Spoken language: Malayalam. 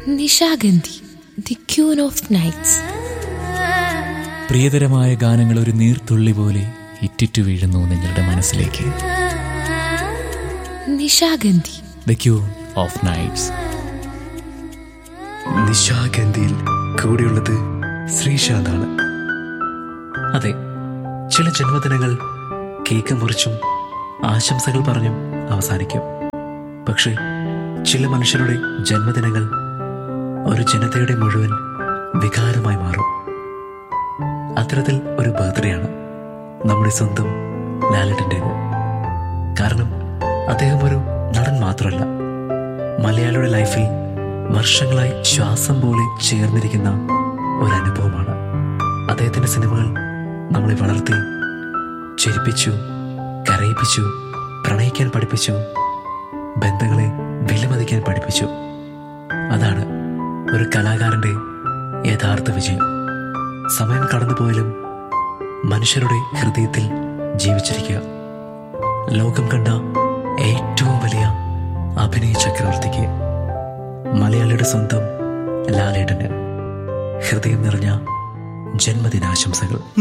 Nishagandhi the queen of nights പ്രിയതരമായ ഗാനങ്ങൾ ഒരു നീർത്തുള്ളി പോലെ ഇറ്റിറ്റു വീഴുന്നു നിങ്ങളുടെ മനസ്സിലേക്ക് Nishagandhi the queen of nights നിശാഗന്ധിയിൽ കൂടെയുള്ളത് ശ്രീശാന്താണ് അതെ ചില ജന്മദിനങ്ങൾ കേക്ക് മുറിച്ചും ആശംസകൾ പറഞ്ഞും അവസാനിക്കും പക്ഷേ ചില മനുഷ്യരുടെ ജന്മദിനങ്ങൾ ഒരു ജനതയുടെ മുഴുവൻ വികാരമായി മാറും അത്തരത്തിൽ ഒരു ബർത്ത്ഡേ ആണ് നമ്മുടെ സ്വന്തം ലാലട്ടൻ്റേത് കാരണം അദ്ദേഹം ഒരു നടൻ മാത്രമല്ല മലയാളിയുടെ ലൈഫിൽ വർഷങ്ങളായി ശ്വാസം പോലെ ചേർന്നിരിക്കുന്ന ഒരു അനുഭവമാണ് അദ്ദേഹത്തിന്റെ സിനിമകൾ നമ്മളെ വളർത്തി ചിരിപ്പിച്ചു കരയിപ്പിച്ചു പ്രണയിക്കാൻ പഠിപ്പിച്ചു ബന്ധങ്ങളെ വിലമതിക്കാൻ പഠിപ്പിച്ചു അതാണ് ഒരു കലാകാരന്റെ യഥാർത്ഥ വിജയം സമയം കടന്നുപോയാലും മനുഷ്യരുടെ ഹൃദയത്തിൽ ജീവിച്ചിരിക്കുക ലോകം കണ്ട ഏറ്റവും വലിയ അഭിനയ ചക്രവർത്തിക്ക് മലയാളിയുടെ സ്വന്തം ലാലേട്ടന് ഹൃദയം നിറഞ്ഞ ജന്മദിനാശംസകൾ